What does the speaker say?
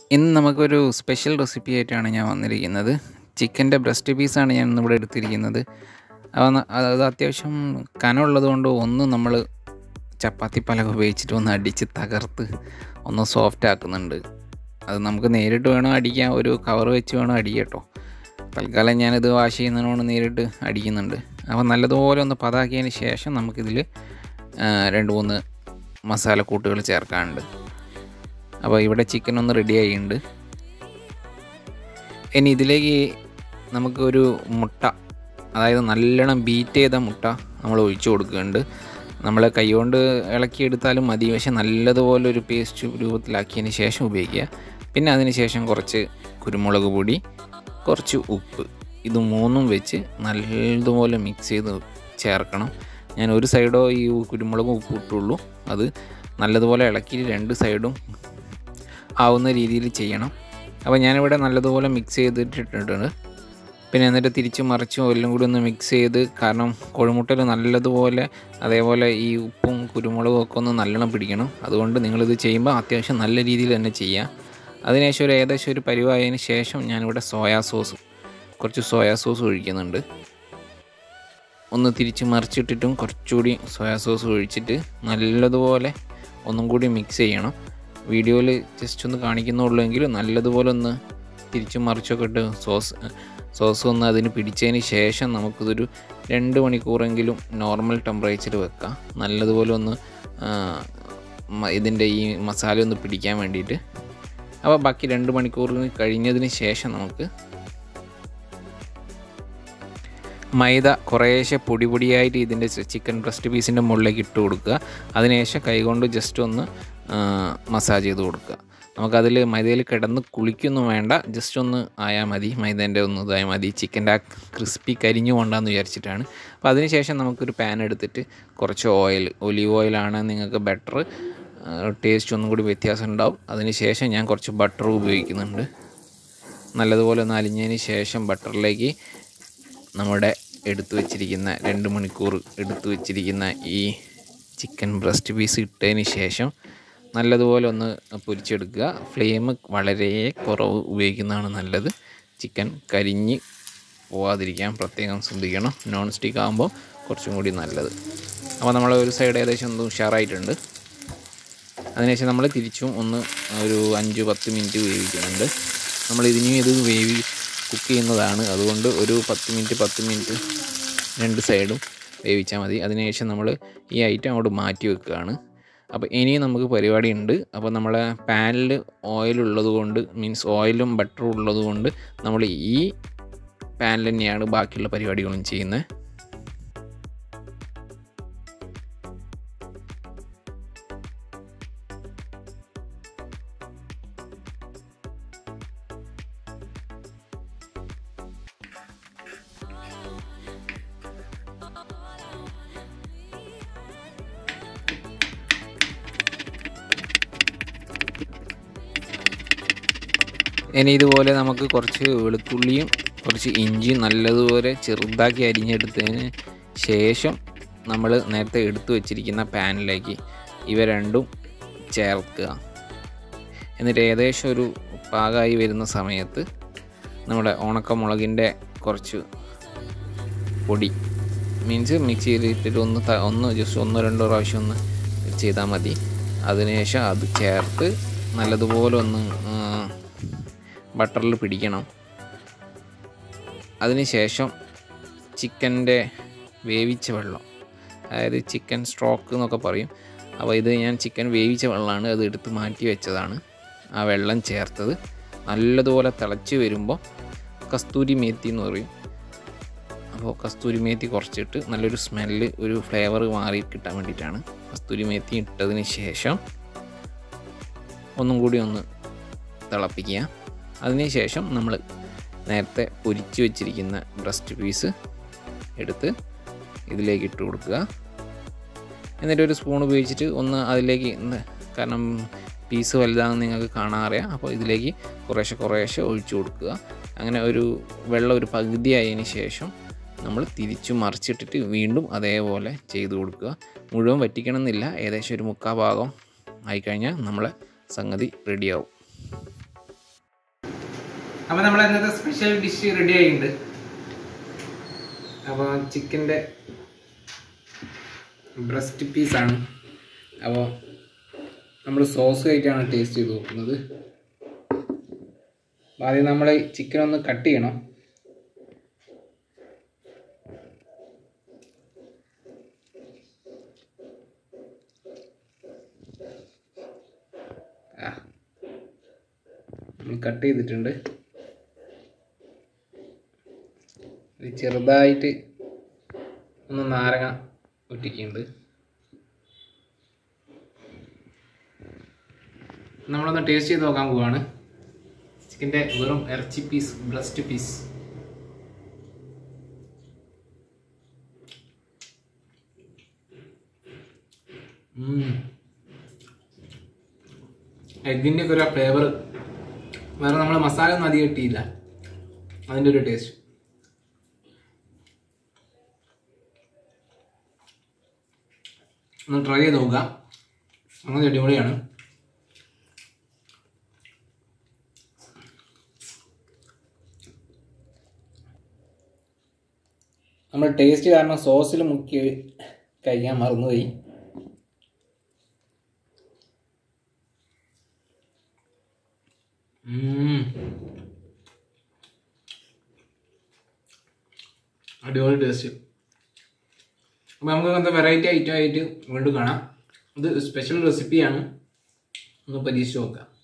ഇന്ന് നമുക്കൊരു special recipe ആയിട്ടാണ് ഞാൻ വന്നിരിക്കുന്നത് ചിക്കൻ്റെ ബ്രസ്റ്റ് പീസാണ് ഞാൻ ഇന്നിവിടെ എടുത്തിരിക്കുന്നത് അത് ന- അത് അത്യാവശ്യം കനമുള്ളത് കൊണ്ട് ഒന്ന് നമ്മൾ ചപ്പാത്തി പലക ഉപയോഗിച്ചിട്ട് ഒന്ന് അടിച്ച് തകർത്ത് ഒന്ന് സോഫ്റ്റ് ആക്കുന്നുണ്ട് അത് നമുക്ക് നേരിട്ട് വേണം അടിക്കാൻ ഒരു കവർ വെച്ച് വേണം അടിക്കാം കേട്ടോ തൽക്കാലം ഞാനിത് വാഷ് ചെയ്യുന്നതിനോട് നേരിട്ട് അടിക്കുന്നുണ്ട് അപ്പോൾ നല്ലതുപോലെ ഒന്ന് പതാക്കിയതിന് ശേഷം നമുക്കിതിൽ രണ്ട് മൂന്ന് മസാലക്കൂട്ടുകൾ ചേർക്കാനുണ്ട് അപ്പോൾ ഇവിടെ ചിക്കൻ ഒന്ന് റെഡി ആയിട്ടുണ്ട് ഇനി ഇതിലേക്ക് നമുക്കൊരു മുട്ട അതായത് നല്ലോണം ബീറ്റ് ചെയ്ത മുട്ട നമ്മൾ ഒഴിച്ചു കൊടുക്കുന്നുണ്ട് നമ്മൾ കൈകൊണ്ട് ഇളക്കിയെടുത്താലും മതി പക്ഷെ നല്ലതുപോലെ ഒരു പേസ്റ്റ് രൂപത്തിലാക്കിയതിന് ശേഷം ഉപയോഗിക്കുക പിന്നെ അതിന് ശേഷം കുറച്ച് കുരുമുളക് പൊടി കുറച്ച് ഉപ്പ് ഇത് മൂന്നും വെച്ച് നല്ലതുപോലെ മിക്സ് ചെയ്ത് ചേർക്കണം ഞാൻ ഒരു സൈഡോ ഈ കുരുമുളകും ഉപ്പ് ഇട്ടുള്ളൂ അത് നല്ലതുപോലെ ഇളക്കി രണ്ട് സൈഡും ആവുന്ന രീതിയിൽ ചെയ്യണം അപ്പോൾ ഞാനിവിടെ നല്ലതുപോലെ മിക്സ് ചെയ്തിട്ടിട്ടുണ്ട് പിന്നെ എന്നിട്ട് തിരിച്ച് മറിച്ചും എല്ലാം കൂടി ഒന്ന് മിക്സ് ചെയ്ത് കാരണം കോഴിമുട്ടയിൽ നല്ലതുപോലെ അതേപോലെ ഈ ഉപ്പും കുരുമുളകും ഒക്കെ ഒന്ന് നല്ലോണം പിടിക്കണം അതുകൊണ്ട് നിങ്ങളിത് ചെയ്യുമ്പോൾ അത്യാവശ്യം നല്ല രീതിയിൽ തന്നെ ചെയ്യാം അതിനുശേഷം ഒരു ഏകദേശം ഒരു പരിവായതിന് ശേഷം ഞാനിവിടെ സോയാ സോസ് കുറച്ച് സോയാ സോസ് ഒഴിക്കുന്നുണ്ട് ഒന്ന് തിരിച്ച് മറിച്ചിട്ടിട്ടും കുറച്ചുകൂടി സോയാ സോസ് ഒഴിച്ചിട്ട് നല്ലതുപോലെ ഒന്നും കൂടി മിക്സ് ചെയ്യണം വീഡിയോയിൽ ജസ്റ്റ് ഒന്ന് കാണിക്കുന്നുള്ളൂ എങ്കിലും നല്ലതുപോലെ ഒന്ന് തിരിച്ചും മറിച്ചൊക്കെ ഇട്ട് സോസ് സോസ് ഒന്ന് അതിന് പിടിച്ചതിന് ശേഷം നമുക്കിതൊരു രണ്ട് മണിക്കൂറെങ്കിലും നോർമൽ ടെമ്പറേച്ചർ വെക്കാം നല്ലതുപോലെ ഒന്ന് ആ, മ- ഇതിൻ്റെ ഈ മസാല ഒന്ന് പിടിക്കാൻ വേണ്ടിയിട്ട് അപ്പോൾ ബാക്കി രണ്ട് മണിക്കൂറിന് കഴിഞ്ഞതിന് ശേഷം നമുക്ക് മൈദ കുറേശ്ശെ പൊടി പൊടിയായിട്ട് ഇതിൻ്റെ ചിക്കൻ ബ്രസ്റ്റ് പീസിൻ്റെ മുകളിലേക്ക് ഇട്ട് കൊടുക്കുക അതിനുശേഷം കൈകൊണ്ട് ജസ്റ്റ് ഒന്ന് മസാജ് ചെയ്ത് കൊടുക്കുക നമുക്കതിൽ മൈദയിൽ കിടന്ന് കുളിക്കൊന്നും വേണ്ട ജസ്റ്റ് ഒന്ന് ആയാൽ മതി മൈദേൻ്റെ ഒന്ന് ഇതായാൽ മതി ചിക്കൻ്റെ ആ ക്രിസ്പി കരിഞ്ഞു കൊണ്ടാന്ന് വിചാരിച്ചിട്ടാണ് അപ്പോൾ അതിനുശേഷം നമുക്കൊരു പാൻ എടുത്തിട്ട് കുറച്ച് ഓയിൽ ഒലീവ് ഓയിലാണ് നിങ്ങൾക്ക് ബെറ്റർ ടേസ്റ്റ് ഒന്നും കൂടി വ്യത്യാസം ഉണ്ടാവും അതിനുശേഷം ഞാൻ കുറച്ച് ബട്ടർ ഉപയോഗിക്കുന്നുണ്ട് നല്ലതുപോലെ ഒന്ന് അലിഞ്ഞതിന് ശേഷം ബട്ടറിലേക്ക് നമ്മുടെ എടുത്തു വച്ചിരിക്കുന്ന രണ്ട് മണിക്കൂർ എടുത്തു വച്ചിരിക്കുന്ന ഈ ചിക്കൻ ബ്രസ്റ്റ് പീസ് ഇട്ടതിന് ശേഷം നല്ലതുപോലെ ഒന്ന് പൊരിച്ചെടുക്കുക ഫ്ലെയിം വളരെ കുറവ് ഉപയോഗിക്കുന്നതാണ് നല്ലത് ചിക്കൻ കരിഞ്ഞ് പോവാതിരിക്കാൻ പ്രത്യേകം ശ്രദ്ധിക്കണം നോൺ സ്റ്റിക്ക് ആകുമ്പോൾ കുറച്ചും കൂടി നല്ലത് അപ്പോൾ നമ്മൾ ഒരു സൈഡ് ഏകദേശം ഒന്ന് ഉഷാറായിട്ടുണ്ട് അതിനുശേഷം നമ്മൾ തിരിച്ചും ഒന്ന് ഒരു അഞ്ച് പത്ത് മിനിറ്റ് വേവിക്കുന്നുണ്ട് നമ്മൾ ഇതിനും ഇത് വേവി കുക്ക് ചെയ്യുന്നതാണ് അതുകൊണ്ട് ഒരു പത്ത് മിനിറ്റ് പത്ത് മിനിറ്റ് രണ്ട് സൈഡും വേവിച്ചാൽ മതി അതിനുശേഷം നമ്മൾ ഈ ഐറ്റം അങ്ങോട്ട് മാറ്റി വെക്കുകയാണ് അപ്പോൾ ഇനിയും നമുക്ക് പരിപാടി ഉണ്ട് അപ്പോൾ നമ്മളെ പാനിൽ ഓയിൽ ഉള്ളത് കൊണ്ട് മീൻസ് ഓയിലും ബട്ടറും ഉള്ളത് കൊണ്ട് നമ്മൾ ഈ പാനിൽ തന്നെയാണ് ബാക്കിയുള്ള പരിപാടികളും ചെയ്യുന്നത് ഇനി ഇതുപോലെ നമുക്ക് കുറച്ച് വെളുത്തുള്ളിയും കുറച്ച് ഇഞ്ചിയും നല്ലതുപോലെ ചെറുതാക്കി അരിഞ്ഞെടുത്തതിന് ശേഷം നമ്മൾ നേരത്തെ എടുത്തു വച്ചിരിക്കുന്ന പാനിലേക്ക് ഇവ രണ്ടും ചേർക്കുക എന്നിട്ട് ഏകദേശം ഒരു പാകമായി വരുന്ന സമയത്ത് നമ്മുടെ ഉണക്കമുളകിൻ്റെ കുറച്ച് പൊടി മീൻസ് മിക്സിയിൽ ഇട്ടിട്ട് ഒന്ന് ത- ഒന്ന് ജസ്റ്റ് ഒന്നോ രണ്ടോ പ്രാവശ്യം ഒന്ന് ചെയ്താൽ മതി അതിനുശേഷം അത് ചേർത്ത് നല്ലതുപോലെ ഒന്ന് ബട്ടറിൽ പിടിക്കണം അതിനുശേഷം ചിക്കൻ്റെ വേവിച്ച വെള്ളം അതായത് ചിക്കൻ സ്ട്രോക്ക് എന്നൊക്കെ പറയും അപ്പോൾ ഇത് ഞാൻ ചിക്കൻ വേവിച്ച വെള്ളമാണ് അത് എടുത്ത് മാറ്റി വെച്ചതാണ് ആ വെള്ളം ചേർത്തത് നല്ലതുപോലെ തിളച്ച് വരുമ്പോൾ കസ്തൂരി മേത്തി എന്ന് പറയും അപ്പോൾ കസ്തൂരി മേത്തി കുറച്ചിട്ട് നല്ലൊരു സ്മെല്ല് ഒരു ഫ്ലേവർ മാറി കിട്ടാൻ വേണ്ടിയിട്ടാണ് കസ്തൂരി മേത്തി ഇട്ടതിന് ശേഷം ഒന്നും കൂടി ഒന്ന് തിളപ്പിക്കുക അതിനുശേഷം നമ്മൾ നേരത്തെ പൊരിച്ച് വെച്ചിരിക്കുന്ന ബ്രസ്റ്റ് പീസ് എടുത്ത് ഇതിലേക്ക് ഇട്ട് കൊടുക്കുക എന്നിട്ട് ഒരു സ്പൂൺ ഉപയോഗിച്ചിട്ട് ഒന്ന് അതിലേക്ക് ഒന്ന് കാരണം പീസ് വലുതാണെന്ന് നിങ്ങൾക്ക് കാണാൻ അറിയാം അപ്പോൾ ഇതിലേക്ക് കുറേശ്ശെ കുറേശ്ശെ ഒഴിച്ചു കൊടുക്കുക അങ്ങനെ ഒരു വെള്ളം ഒരു പകുതി ആയതിന് ശേഷം നമ്മൾ തിരിച്ചു മറിച്ചിട്ടിട്ട് വീണ്ടും അതേപോലെ ചെയ്ത് കൊടുക്കുക മുഴുവൻ വറ്റിക്കണം എന്നില്ല ഏകദേശം ഒരു മുക്കാൽ ഭാഗം ആയിക്കഴിഞ്ഞാൽ നമ്മളെ സംഗതി റെഡിയാവും അപ്പോൾ നമ്മൾ ഇന്നത്തെ സ്പെഷ്യൽ ഡിഷ് റെഡി ആയിട്ടുണ്ട് അപ്പോൾ ചിക്കൻ്റെ ബ്രസ്റ്റ് പീസാണ് അപ്പോൾ നമ്മൾ സോസ് ആയിട്ടാണ് ടേസ്റ്റ് ചെയ്ത് നോക്കുന്നത് അപ്പോൾ ആദ്യം നമ്മൾ ചിക്കൻ ഒന്ന് കട്ട് ചെയ്യണം ആ നമ്മൾ കട്ട് ചെയ്തിട്ടുണ്ട് ഇത് ചെറുതായിട്ട് ഒന്ന് നാരങ്ങ ഒറ്റിക്കുന്നുണ്ട് നമ്മളൊന്ന് ടേസ്റ്റ് ചെയ്ത് നോക്കാൻ പോവാണ് ചിക്കൻ്റെ വെറും ഇറച്ചി പീസ് ബ്രസ്റ്റ് പീസ് എഗിൻ്റെ ഒക്കെ ഒരു ഫ്ലേവർ വേറെ നമ്മൾ മസാല ഒന്നും അധികം കിട്ടിയില്ല അതിൻ്റെ ഒരു ടേസ്റ്റ് ഒന്ന് ട്രൈ ചെയ്ത് നോക്കാം അങ്ങനെ അടിപൊളിയാണ് നമ്മൾ ടേസ്റ്റ് കാരണം സോസിൽ മുക്കി കഴിക്കാൻ മറന്നുപോയി ഉം. അടിപൊളി ടേസ്റ്റ് അപ്പോൾ നമുക്ക് അങ്ങനത്തെ വെറൈറ്റി ഐറ്റം ആയിട്ട് വീണ്ടും കാണാം ഇത് സ്പെഷ്യൽ റെസിപ്പിയാണ് ഒന്ന് പരീക്ഷിച്ച് നോക്കാം